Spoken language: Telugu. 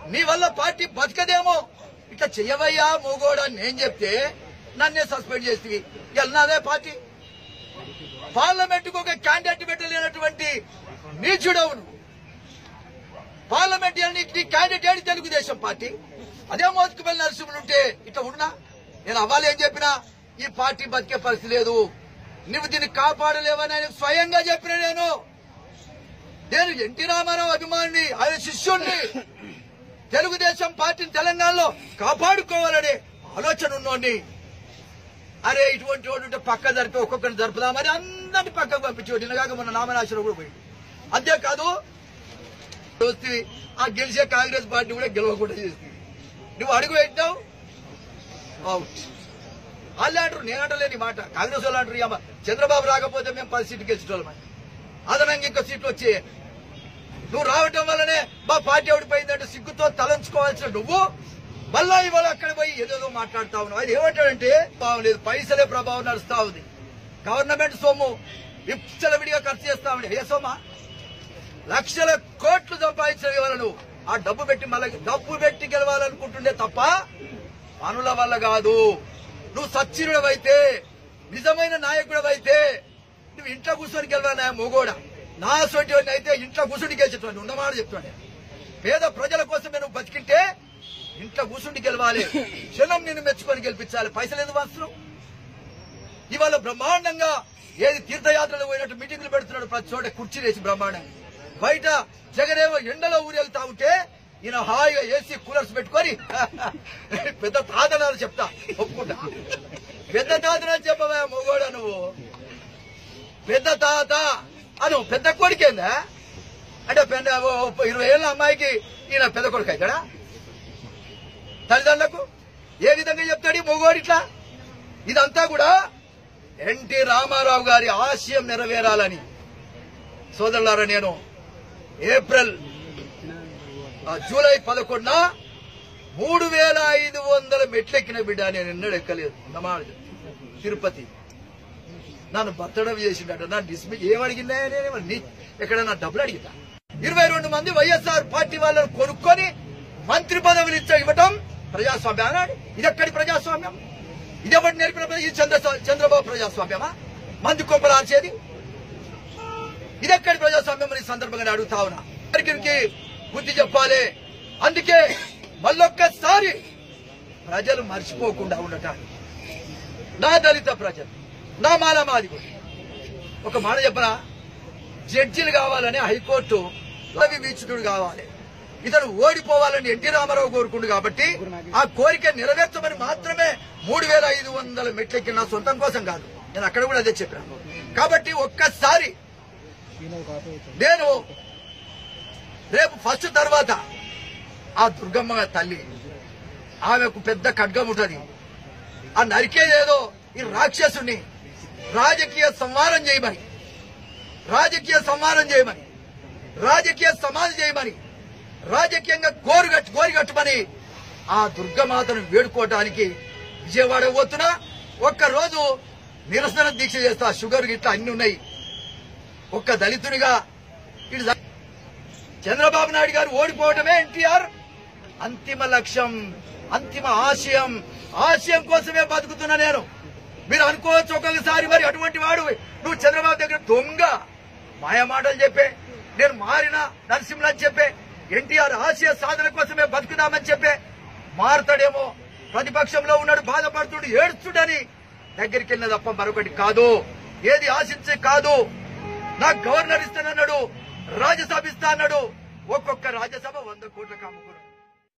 నీ వల్ల పార్టీ బతకదేమో ఇట్లా చెయ్యవయ్యా మూగోడా అని నేను చెప్తే నన్నే సస్పెండ్ చేసి వెళ్ళినాదే పార్టీ పార్లమెంట్ కు ఒక క్యాండిడేట్ పెట్టలేనటువంటి నీచుడవు నువ్వు పార్లమెంట్ నీ నీ క్యాండిడేట్ ఏది తెలుగుదేశం పార్టి అదే మోసుకుపల్లి నరసింహులు ఉంటే ఇట్లా ఉన్నా నేను అవ్వాలి ఏం చెప్పినా ఈ పార్టీ బతికే పరిస్థితి లేదు నువ్వు దీన్ని కాపాడలేవని ఆయన స్వయంగా చెప్పిన నేను నేను ఎన్టీ రామారావు అభిమానిని ఆయన శిష్యుణ్ణి తెలుగుదేశం పార్టీని తెలంగాణలో కాపాడుకోవాలనే ఆలోచన ఉన్నోడిని అరే ఇటువంటి వాడు ఉంటే పక్క జరిపి ఒక్కొక్కరిని జరుపుదామని అందరిని పక్కకు పంపించేవాడు నిన్నగాక మన నామనాశనం కూడా పోయింది అంతేకాదు చూస్తే ఆ గెలిచే కాంగ్రెస్ పార్టీ కూడా గెలవకుండా చేస్తుంది నువ్వు అడుగు పెట్టావు అవుట్ వాళ్ళు అంటారు నేను అంటలేని ఈ మాట కాంగ్రెస్ వాళ్ళు అంటారు "ఏమ్మా, చంద్రబాబు రాకపోతే మేము పది సీట్లు గెలిచేటోళ్ళమని అదనంగా ఇంకో సీట్లు వచ్చి నువ్వు రావటం వల్లనే మా పార్టీ ఓడిపోయిందంటే సిగ్గుతో తలంచుకోవాల్సిన నువ్వు మళ్ళా ఇవాళ అక్కడ పోయి ఏదేదో మాట్లాడుతా ఉన్నావు ఆయన ఏమంటాడంటే బాగులేదు పైసలే ప్రభావం నడుస్తా ఉంది గవర్నమెంట్ సొమ్ము విచ్చలవిడిగా ఖర్చు చేస్తా ఉండే ఏ సొమ్మా లక్షల కోట్లు సంపాదించిన ఇవాళ నువ్వు ఆ డబ్బు పెట్టి మళ్ళీ డబ్బు పెట్టి గెలవాలనుకుంటుండే తప్ప పనుల వల్ల కాదు నువ్వు సచ్చినుడవైతే నిజమైన నాయకుడవైతే నువ్వు ఇంట్లో కూర్చొని గెలవాలి నా మొగోడ నా సొంటి అయితే ఇంట్లో కూర్చుని గెలిచేటువంటి ఉన్నమాట చెప్తాను పేద ప్రజల కోసమే నువ్వు బతికింటే ఇంట్లో కూర్చుండి గెలవాలి క్షణం నిన్ను మెచ్చుకొని గెలిపించాలి పైసలు ఎందుకు వస్తున్నావు ఇవాళ బ్రహ్మాండంగా ఏది తీర్థయాత్రలు పోయినట్టు మీటింగ్లు పెడుతున్నాడు ప్రతి చోట కుర్చీ వేసి బ్రహ్మాండంగా బయట జగనేమో ఎండలో ఊరెళ్తా ఉంటే ఈయన హాయిగా ఏసీ కూలర్స్ పెట్టుకొని పెద్ద తాతనాలు చెప్తా ఒప్పుకుంటా పెద్ద తాతనాలు చెప్పవా మొగోడా నువ్వు పెద్ద తాత అను పెద్ద కొడుకేందా అంటే పెద్ద ఓ ఇరవై ఏళ్ళ అమ్మాయికి ఈయన పెద్ద కొడుకు అవుతాడా తల్లిదండ్రులకు ఏ విధంగా చెప్తాడు ఈ మొగోడు ఇట్లా ఇదంతా కూడా ఎన్టీ రామారావు గారి ఆశయం నెరవేరాలని సోదరులారా నేను ఏప్రిల్ ఆ, జూలై పదకొండున మూడు వేల ఐదు వందల మెట్లెక్కిన బిడ్డ నేను ఎన్నడూ ఎక్కలేదు నమాజ్ తిరుపతి నన్ను బతడం చేసిండట నన్ను డిస్మిస్ ఏమడిగిందా నేనేమో నీ ఎక్కడ నా డబ్బులు అడిగితా ఇరవై రెండు మంది వైఎస్ఆర్ పార్టీ వాళ్ళని కొనుక్కొని మంత్రి పదవులు ఇచ్చ ఇవ్వటం ప్రజాస్వామ్యం అన్నాడు ఇది ఎక్కడి ప్రజాస్వామ్యం ఇది ఎవరు నేర్పిన ప్రజా- ఇది చంద్ర చంద్రబాబు ప్రజాస్వామ్యమా మంది కొంపలాల్చేది ఇది ఎక్కడి ప్రజాస్వామ్యం అని ఈ సందర్భంగా నేను అడుగుతా ఉన్నా అందరికీ బుద్ధి చెప్పాలి అందుకే మళ్ళొక్కసారి ప్రజలు మర్చిపోకుండా ఉండటానికి నా దళిత ప్రజలు నా మాల మాది ఒక మాట చెప్పరా జడ్జిలు కావాలని హైకోర్టు రవి వీక్షకుడు కావాలి ఇతను ఓడిపోవాలని ఎన్టీ రామారావు కోరుకుండు కాబట్టి ఆ కోరిక నెరవేర్చమని మాత్రమే మూడు వేల ఐదు వందల మెట్లెక్కి నా సొంతం కోసం కాదు నేను అక్కడ కూడా అదే చెప్పాను కాబట్టి ఒక్కసారి నేను రేపు ఫస్ట్ తర్వాత ఆ దుర్గమ్మ తల్లి ఆమెకు పెద్ద ఖడ్గం ఉంటది ఆ నరికేదేదో ఈ రాక్షసుని రాజకీయ సంహారం చేయమని రాజకీయ సంహారం చేయమని రాజకీయ సమాధి చేయమని రాజకీయంగా గోరుగట్టు గోరిగట్టమని ఆ దుర్గమాతను వేడుకోవటానికి విజయవాడ పోతున్నా ఒక్క రోజు నిరసన దీక్ష చేస్తా షుగర్ గిట్లా అన్ని ఉన్నాయి ఒక్క దళితునిగా ఇటు జ- చంద్రబాబు నాయుడు గారు ఓడిపోవటమే ఎన్టీఆర్ అంతిమ లక్ష్యం అంతిమ ఆశయం ఆశయం కోసమే బతుకుతున్నా నేను మీరు అనుకోవచ్చు ఒక్కొక్కసారి మరి అటువంటి వాడు నువ్వు చంద్రబాబు దగ్గర దొంగ మాయ మాటలు చెప్పే నేను మారిన నరసింహులు అని చెప్పే ఎన్టీఆర్ ఆశయ సాధన కోసమే బతుకుదామని చెప్పే మారతాడేమో ప్రతిపక్షంలో ఉన్నాడు బాధపడుతుడు ఏడ్చుడని దగ్గరికి వెళ్ళిన తప్ప మరొకటి కాదు ఏది ఆశించే కాదు నాకు గవర్నర్ ఇస్తానన్నాడు రాజ్యసభ ఇస్తా అన్నాడు ఒక్కొక్క రాజ్యసభ వంద కోట్లకు అమ్ముకున్నాడు